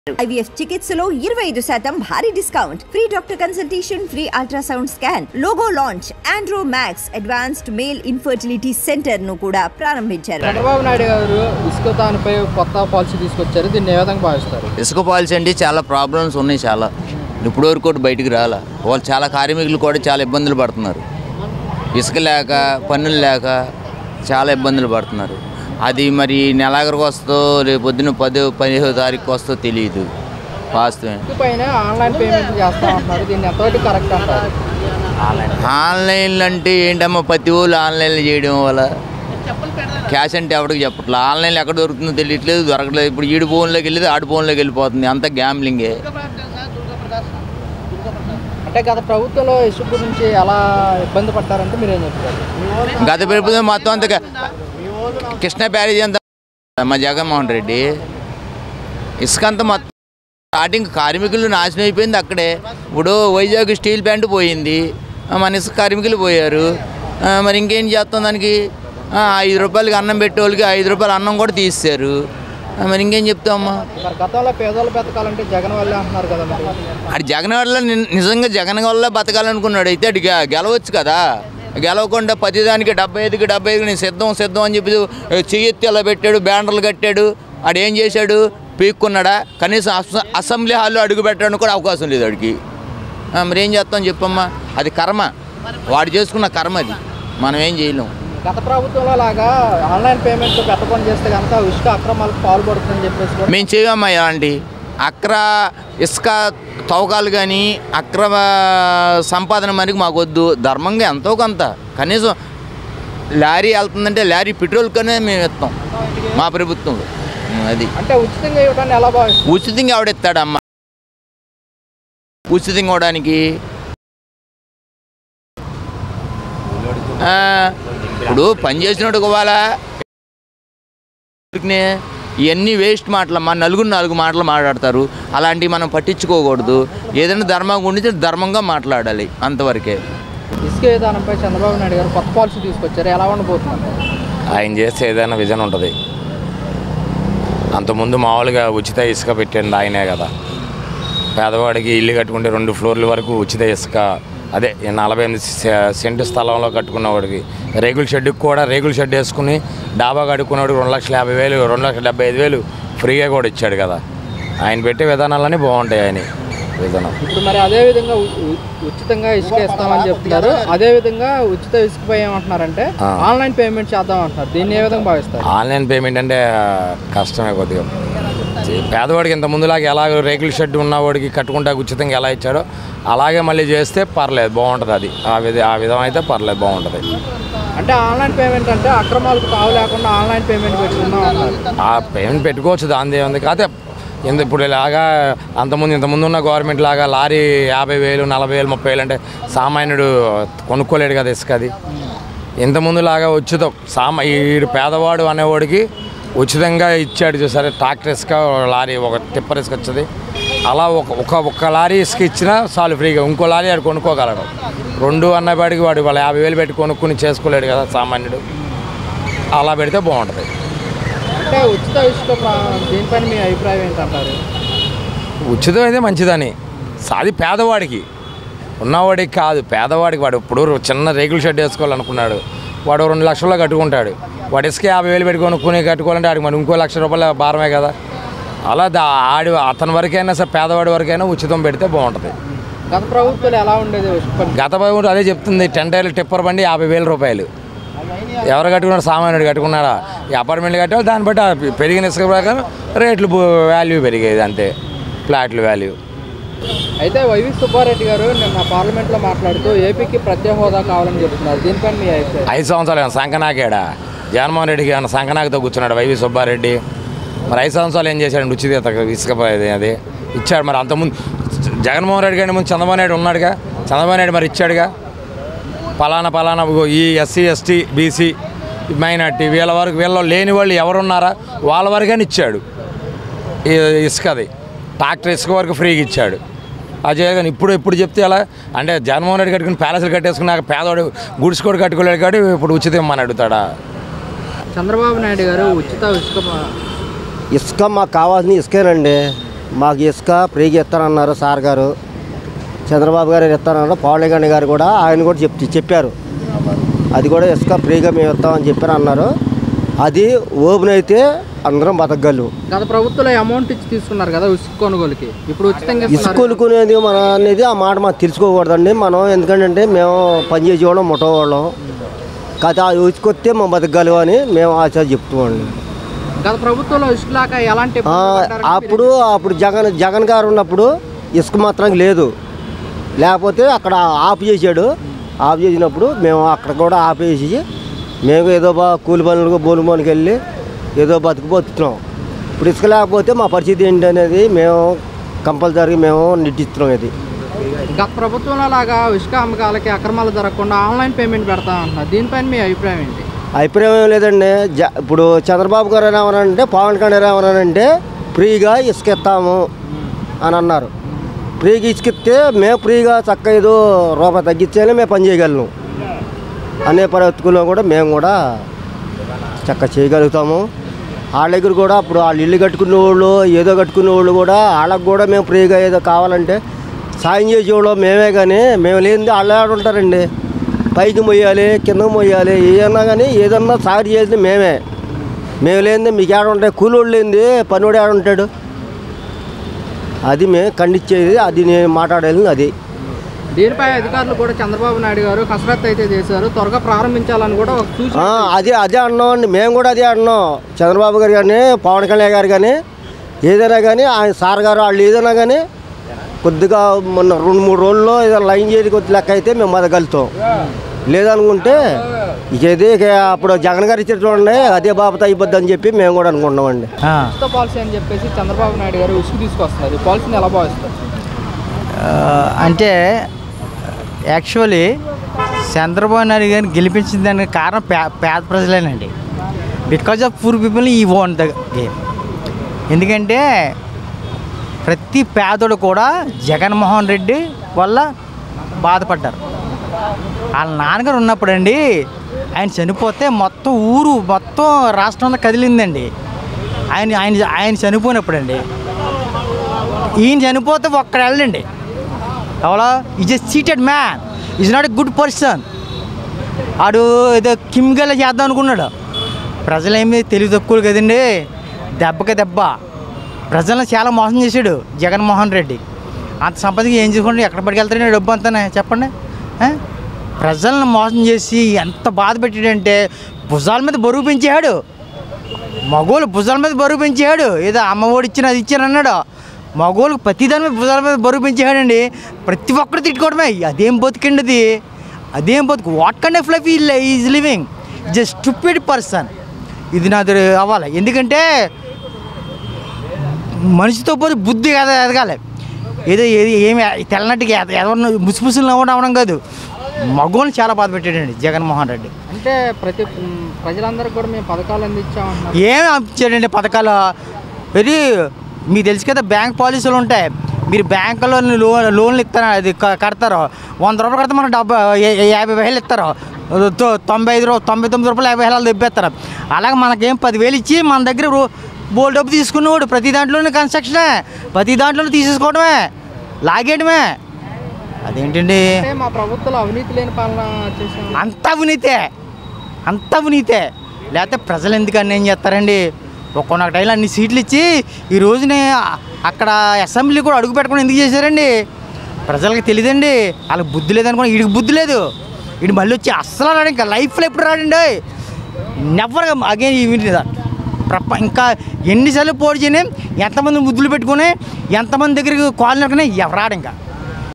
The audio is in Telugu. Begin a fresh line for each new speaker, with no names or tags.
ఐవీఎఫ్ చికిత్సలో ఇరవై ఐదు శాతం భారీ discount free doctor consultation free ultrasound scan logo launch andro max advanced male infertility centre ను కూడా ప్రారంభించారు
చంద్రబాబు నాయుడు గారు ఇసుక దానిపై కొత్త పాలసీ తీసుకొచ్చారు దీన్ని ఏ విధంగా భావిస్తారు
ఇసుక పాలసీ అంటే చాలా ప్రాబ్లమ్స్ ఉన్నాయి చాలా ఇప్పుడు వరకు కూడా బయటికి రాలా వాళ్ళు చాలా కార్మికులు కూడా చాలా ఇబ్బందులు పడుతున్నారు ఇసుక లేక పన్నులు లేక చాలా ఇబ్బందులు పడుతున్నారు అది మరి నెలాఖరికి వస్తుందో రేపు పొద్దున పదో పదిహేదో తారీఖు వస్తుందో తెలియదు వాస్తవమే
ఇసుక పైన ఆన్లైన్ పేమెంట్ చేస్తా ఉంటున్నారు దీన్ని ఎంతవరకు కరెక్ట్ అంటారు
ఆన్లైన్లు అంటే ఏంటమ్మా ప్రతి ఊళ్ళు ఆన్లైన్లో చేయడం వల్ల క్యాష్ అంటే ఎవరికి చెప్పట్లేదు ఆన్లైన్లో ఎక్కడ దొరుకుతుందో తెలియట్లేదు దొరకట్లేదు ఇప్పుడు ఈడు ఫోన్లోకి వెళ్ళేది ఆడి ఫోన్లోకి వెళ్ళిపోతుంది అంతా గ్యామ్లింగే
అంటే గత ప్రభుత్వంలో ఇసుక గురించి ఎలా ఇబ్బంది పడ్డారంటే మీరేం చెప్తారు
గత ప్రభుత్వం మొత్తం అంతా క- కృష్ణా బ్యారేజ్ అంతా మా జగన్మోహన్ రెడ్డి ఇసుక అంతా మొత్తం స్టార్టింగ్ కార్మికులు నాశనం అయిపోయింది అక్కడే ఇప్పుడు వైజాగ్ స్టీల్ ప్లాంట్ పోయింది ఆ, మన ఇసుక కార్మికులు పోయారు ఆ, మరి ఇంకేం చేస్తాం దానికి ఆ, ఐదు రూపాయలకి అన్నం పెట్టేవాళ్ళకి ఐదు రూపాయలు అన్నం కూడా తీసేశారు ఆ, మరి ఇంకేం చెప్తామమ్మా
మరి గతంలో పేదోళ్ళు బతకాలంటే జగన్ వల్లే అంటున్నారు కదా మరి
ఆడు జగన్ వల్ల ని- నిజంగా జగన్ వల్ల బతకాలనుకున్నాడు అయితే అటు గె- గెలవచ్చు కదా గెలవకుండా ప్రతిదానికి డెబ్బై ఐదుకి డెబ్బై ఐదుకి నేను సిద్ధం సిద్ధం అని చెప్పి చెయ్యెత్తి అలా పెట్టాడు బ్యానర్లు కట్టాడు ఆడు ఏం చేశాడు పీక్కున్నాడా కనీసం అస- అసెంబ్లీ హాల్లో అడుగు పెట్టడానికి కూడా అవకాశం లేదు వాడికి ఆ, మరి ఏం చేస్తాం చెప్పమ్మా అది కర్మ వాడు చేసుకున్న కర్మ అది మనం ఏం చేయలేం
గత ప్రభుత్వంలో లాగా ఆన్లైన్ పేమెంట్ పెట్టకుండా చేస్తే కనుక ఇసుక అక్రమాలకు పాల్పడుతుందని చెప్పేసి కూడా
మేము చేయమ్మా ఇలాంటి అక్ర ఇసుక తవ్వకాలు కానీ అక్రమ సంపాదన మనకి మాకు వద్దు ధర్మంగా ఎంతో కొంత కనీసం లారీ వెళ్తుందంటే లారీ పెట్రోల్ కనే మేము ఇస్తాం మా ప్రభుత్వంలో ఉం, అది
అంటే ఉచితంగా ఇవ్వడాన్ని ఎలా భావిస్తారు
ఉచితంగా ఎవడెత్తాడమ్మా ఉచితంగా ఇవ్వడానికి ఆ, ఇప్పుడు పని చేసినట్టు ఇవ్వాలా ఇవన్నీ వేస్ట్ మాటలు మా నలుగురు నాలుగు మాటలు మాట్లాడతారు అలాంటివి మనం పట్టించుకోకూడదు ఏదైనా ధర్మంగా ఉండితే ధర్మంగా మాట్లాడాలి అంతవరకే
ఇసుక విధానంపై చంద్రబాబు నాయుడు గారు కొత్త పాలసీ తీసుకొచ్చారు ఎలా ఉండబోతున్నారు
ఆయన చేస్తే ఏదైనా విజన్ ఉంటుంది అంతకుముందు మామూలుగా ఉచిత ఇసుక పెట్టింది ఆయనే కదా పేదవాడికి ఇల్లు కట్టుకుంటే రెండు ఫ్లోర్ల వరకు ఉచిత ఇసుక అదే ఈ నలభై ఎనిమిది సె- సెంటు స్థలంలో కట్టుకున్నవాడికి రేగుల షెడ్కి కూడా రేగుల షెడ్ వేసుకుని డాబా కట్టుకున్నవాడికి రెండు లక్షల యాభై వేలు రెండు లక్షల డెబ్బై ఐదు వేలు ఫ్రీగా కూడా ఇచ్చాడు కదా ఆయన పెట్టే విధానాలన్నీ బాగుంటాయి ఆయన విధానం
ఇప్పుడు మరి అదే విధంగా ఉ- ఉ- ఉచితంగా ఇసుక ఇస్తామని చెప్తున్నారు అదే విధంగా ఉచిత ఇసుకపై ఏమంటున్నారంటే
ఆ.
ఆన్లైన్ పేమెంట్ చేద్దాం అంటున్నారు దీన్ని ఏ విధంగా భావిస్తారు
ఆన్లైన్ పేమెంట్ అంటే ఆ, కష్టమే కొద్దిగా చే- పేదవాడికి ఇంత ముందులాగా ఎలా రేకుల షెడ్ ఉన్నవాడికి కట్టుకుంటా ఉచితంగా ఎలా ఇచ్చాడో అలాగే మళ్ళీ చేస్తే పర్లేదు బాగుంటుంది అది ఆ విధ ఆ విధం అయితే పర్లేదు బాగుంటుంది
అంటే ఆన్లైన్ పేమెంట్ అంటే అక్రమాలకు తావు లేకుండా ఆన్లైన్ పేమెంట్ పెట్టుకుందాం అన్నారు
ఆ పేమెంట్ పెట్టుకోవచ్చు దాని ఏముంది కాకపోతే ఇంత ఇప్పుడు ఇలాగా అంతకుముందు ఇంతకుముందు ఉన్న గవర్నమెంట్ లాగా లారీ యాభై వేలు నలభై వేలు ముప్పై వేలు అంటే సామాన్యుడు కొనుక్కోలేడు కదా ఇసుక అది ఇంతకుముందు లాగా ఉచితం సామా ఈ పేదవాడు అనేవాడికి ఉచితంగా ఇచ్చాడు చూసారు ట్రాక్టర్ ఇసుక లారీ ఒక టిప్పర్ ఇసుక వచ్చేది అలా ఒక ఒక ఒక్క లారీ ఇసుక ఇచ్చినా చాలు ఫ్రీగా ఇంకో లారీ వాడు కొనుక్కోగలడు రెండు అన్నవాడికి వాడు వాళ్ళ యాభై వేలు పెట్టి కొనుక్కుని చేసుకోలేడు కదా సామాన్యుడు అలా పెడితే బాగుంటుంది
అంటే ఉచిత ఇసుక ప్ర- దీనిపైన మీ అభిప్రాయం ఏంటంటారు
ఉచితం అయితే మంచిదని అది పేదవాడికి ఉన్నవాడికి కాదు పేదవాడికి వాడు ఇప్పుడు చిన్న రేకుల షెడ్ వేసుకోవాలనుకున్నాడు వాడు రెండు లక్షల్లో కట్టుకుంటాడు వాడు ఇసుక యాభై వేలు పెట్టి కొనుక్కుని కట్టుకోవాలంటే ఆడికి మరి ఇంకో లక్ష రూపాయల భారమే కదా అలా దా ఆడి అతని వరకైనా సరే పేదవాడి వరకైనా ఉచితం పెడితే బాగుంటుంది
గత ప్రభుత్వాలు ఎలా ఉండేది ఇసుక పని?
గత ప్రభుత్వం అదే చెప్తుంది టెన్ టైర్లు టిప్పర్ బండి యాభై వేల రూపాయలు ఎవరు కట్టుకున్నాడు సామాన్యుడు కట్టుకున్నాడా ఈ అపార్ట్మెంట్లు కట్టాలి దాన్ని బట్టి ఆ పెరిగిన ఇసుక ప్రకారం రేట్లు వాల్యూ పెరిగేది అంతే ఫ్లాట్లు వాల్యూ
అయితే వైవి సుబ్బారెడ్డి గారు నిన్న పార్లమెంట్లో మాట్లాడుతూ ఏపీకి ప్రత్యేక హోదా కావాలని చెప్తున్నారు దీనిపైన మీ అభిప్రాయం
ఐదు సంవత్సరాలు ఏమన్నా సంకనాకాడా జగన్మోహన్ రెడ్డికి ఏమన్నా సంకనాకతో కూర్చున్నాడు వైవి సుబ్బారెడ్డి మరి ఐదు సంవత్సరాలు ఏం చేశాడు ఉచిత ఇసుక అది అది ఇచ్చాడు మరి అంతకుముందు జగన్మోహన్ రెడ్డి కంటే ముందు చంద్రబాబు నాయుడు ఉన్నాడుగా చంద్రబాబు నాయుడు మరి ఇచ్చాడుగా పలానా పలానా ఇగో ఈ ఎస్సీ ఎస్టీ బీసీ మైనార్టీ వీళ్ళ వరకు వీళ్ళలో లేని వాళ్ళు ఎవరున్నారా వాళ్ళ వరకని ఇచ్చాడు ఈ ఇసుకది ట్రాక్టర్ ఇసుక వరకు ఫ్రీగా ఇచ్చాడు అజయ్ కానీ ఇప్పుడు ఇప్పుడు చెప్తే అలా అంటే జగన్మోహన్ రెడ్డి కట్టుకుని ప్యాలెస్లు కట్టేసుకున్నాక పేదవాడు గుడిసి కూడా కట్టుకోలేడు కాబట్టి ఇప్పుడు ఉచితం ఇమ్మని అడుగుతాడా
చంద్రబాబు నాయుడు గారు ఉచిత ఇసుక ప-
ఇసుక మాకు కావాల్సింది ఇసుకేనండి మాకు ఇసుక ఫ్రీగా ఇస్తానన్నారు సార్ గారు చంద్రబాబు గారు ఇస్తానన్నారు పవన్ కళ్యాణ్ గారు కూడా ఆయన కూడా చెప్ చెప్పారు అది కూడా ఇసుక ఫ్రీగా మేము ఇస్తామని చెప్పారు అన్నారు అది ఓపెన్ అయితే అందరం బతకగలరు
గత ప్రభుత్వంలో అమౌంట్ ఇచ్చి తీసుకున్నారు కదా ఉసుకు కొనుగోలుకి ఇప్పుడు ఉచితంగా
ఇసుక
ఇస్తున్నారు.
కొనుక్కునేది మన అనేది ఆ మాట మాకు తెలుసుకోకూడదండి మనం ఎందుకంటే మేము పని చేసేవాళ్ళం ముట్టవాళ్ళం కథ ఉసుకొస్తే మేము బతకగలవు అని మేము ఆశ చెప్తామండి
గత ప్రభుత్వంలో ఇసుక లేక ఎలాంటి
ఆ,
ఇబ్బందులు పడ్డారని
అప్పుడు అప్పుడు జగన్ జగన్ గారు ఉన్నప్పుడు ఇసుక మాత్రం లేదు లేకపోతే అక్కడ ఆఫ్ చేశాడు ఆఫ్ చేసినప్పుడు మేము అక్కడ కూడా ఆపేసి మేము ఏదో బా కూలి పనులకు బోలు పనికి వెళ్ళి ఏదో బతుకు బతుకుతున్నాం ఇప్పుడు ఇసుక లేకపోతే మా పరిస్థితి ఏంటి అనేది మేము కంపల్సరీ మేము నిర్ణయిస్తున్నాం ఇది
గత ప్రభుత్వంలో లాగా ఇసుక అమ్మకాలకి అక్రమాలు జరగకుండా ఆన్లైన్ పేమెంట్ పెడతా అంటున్నారు దీనిపైన మీ అభిప్రాయం ఏంటి
అభిప్రాయం ఏం లేదండి జ ఇప్పుడు చంద్రబాబు గారు ఏమన్నారంటే పవన్ కళ్యాణ్ ఏమన్నారంటే ఫ్రీగా ఇసుక ఇస్తాము అని అన్నారు ఫ్రీగా ఇసుక ఇస్తే మేము ఫ్రీగా చక్క ఏదో రూపాయి తగ్గిస్తేనే మేము పని చేయగలను అనే పరిస్థితుల్లో కూడా మేము కూడా చక్క చేయగలుగుతాము వాళ్ళ దగ్గర కూడా అప్పుడు వాళ్ళు ఇల్లు కట్టుకునే వాళ్ళు ఏదో కట్టుకునే వాళ్ళు కూడా వాళ్ళకి కూడా మేము ఫ్రీగా ఏదో కావాలంటే సాయం చేసేవాళ్ళు మేమే కానీ మేము లేనిది వాళ్ళు ఆడ ఉంటారండి పైకి మొయ్యాలి కిందకి మొయ్యాలి ఏదన్నా కానీ ఏదన్నా సాగు చేసింది మేమే మేము లేనిది మీకు ఏడ ఉంటాయి కూలోళ్ళు లేనిది పనివాడు ఏడ ఉంటాడు అది మేము ఖండించేది అది నేను మాట్లాడేది అది
దీనిపై అధికారులు కూడా చంద్రబాబు నాయుడు గారు కసరత్తు అయితే చేశారు త్వరగా ప్రారంభించాలని కూడా ఒక సూచన
ఆ, అదే అదే అన్నాం అండి మేము కూడా అదే అన్నాం చంద్రబాబు గారు కానీ పవన్ కళ్యాణ్ గారు కానీ ఏదైనా కానీ ఆయన సార్ గారు వాళ్ళు ఏదైనా కానీ కొద్దిగా మొన్న రెండు మూడు రోజుల్లో ఏదైనా లైన్ చేయడానికి కొద్ది లెక్క అయితే మేము బతకగలుగుతాం లేదనుకుంటే ఇక ఇదే ఇక అప్పుడు జగన్ గారు ఇచ్చిన చూడండి అదే బాబుతో అయిపోద్ది అని చెప్పి మేము కూడా అనుకుంటున్నామండి
ఉచిత పాలసీ అని చెప్పేసి చంద్రబాబు నాయుడు గారు ఉసుకు తీసుకొస్తున్నారు ఈ పాలసీని ఎలా భావిస్తారు
ఆ, అంటే యాక్చువల్లీ చంద్రబాబు నాయుడు గారిని గెలిపించిన దానికి కారణం పే పేద ప్రజలేనండి బికాజ్ ఆఫ్ పూర్ పీపుల్ ఈ ఓన్ ద గేమ్ ఎందుకంటే ప్రతి పేదోడు కూడా జగన్మోహన్ రెడ్డి వల్ల బాధపడ్డారు వాళ్ళ నాన్నగారు ఉన్నప్పుడు అండి ఆయన చనిపోతే మొత్తం ఊరు మొత్తం రాష్ట్రంలో కదిలిందండి ఆయన ఆయన ఆయన చనిపోయినప్పుడు అండి ఈయన చనిపోతే ఒక్కడ వెళ్ళండి ఎవరో is a seated man is not a good person ఆడు ఏదో కిమ్గల చేద్దాం అనుకున్నాడు ప్రజలేమి తెలివి తక్కువలు కదండి దెబ్బకి దెబ్బ ప్రజలను చాలా మోసం చేశాడు జగన్మోహన్ రెడ్డి అంత సంపదకి ఏం చేసుకుంటే ఎక్కడ పట్టుకెళ్తాడు డబ్బు అంతానే చెప్పండి ఆ? ప్రజలను మోసం చేసి ఎంత బాధ పెట్టాడంటే భుజాల మీద బరువు పెంచాడు మగోళ్ళు భుజాల మీద బరువు పెంచాడు ఏదో అమ్మఒడి ఇచ్చిన అది ఇచ్చాను అన్నాడు మగోళ్ళు ప్రతి దాని మీద భుజాల మీద బరువు పెంచాడండి ప్రతి ఒక్కరు తిట్టుకోవడమే అదేం బతుకండి అది అదేం బతుకు what kind of life is living just stupid person ఇది నాది అవ్వాలి ఎందుకంటే మనిషితో పోతే బుద్ధి కదా ఎదగాలి ఏదో ఏది ఏమి తెల్లనట్టుగా ఎవరిని ముసిముసులు నవ్వడం అవడం కాదు మగోళ్ళని చాలా బాధ పెట్టాడండి జగన్మోహన్ రెడ్డి
అంటే ప్రతి మ్, ప్రజలందరికీ కూడా మేము పథకాలు అందించామంటున్నారు
ఏమి ఇచ్చాడండి పథకాలు ఇది మీకు తెలుసు కదా బ్యాంక్ పాలసీలు ఉంటాయి మీరు బ్యాంకులో లోన్ లోన్లు ఇస్తారు అది క- కడతారు వంద రూపాయలు కడితే మనకు డబ్బు యా- యాభై వేలు ఇస్తారు తొ- తొంభై ఐదు రూ- తొంభై తొమ్మిది రూపాయలు యాభై వేలు దెబ్బేస్తారు అలాగే మనకేం పదివేలు ఇచ్చి మన దగ్గర రూ- బోల్ డబ్బు తీసుకునేవాడు ప్రతి దాంట్లోనే కన్స్ట్రక్షనే ప్రతి దాంట్లోనే తీసేసుకోవడమే లాగేయడమే అదేంటండి
అంటే మా ప్రభుత్వంలో అవినీతి లేని పాలన చేసాం
అంత అవినీతే అంత అవినీతే లేకపోతే ప్రజలు ఎందుకు అన్యాయం చేస్తారండి ఒక్కొక్క టైంలో అన్ని సీట్లు ఇచ్చి ఈ రోజునే అక్కడ అసెంబ్లీ కూడా అడుగు పెట్టకుండా ఎందుకు చేశారండి ప్రజలకు తెలియదండి వాళ్ళకి బుద్ధి లేదనుకున్నా వీడికి బుద్ధి లేదు వీడు మళ్ళీ వచ్చి అస్సలు రాడు ఇంకా లైఫ్లో ఎప్పుడు రాడండి నెవర్ అగైన్ ఈ ప్రప ఇంకా ఎన్నిసార్లు పోటీ చేయని ఎంతమంది ముద్దులు పెట్టుకుని ఎంతమంది దగ్గరికి కాల్ నరకనే ఎవరు రాడు ఇంకా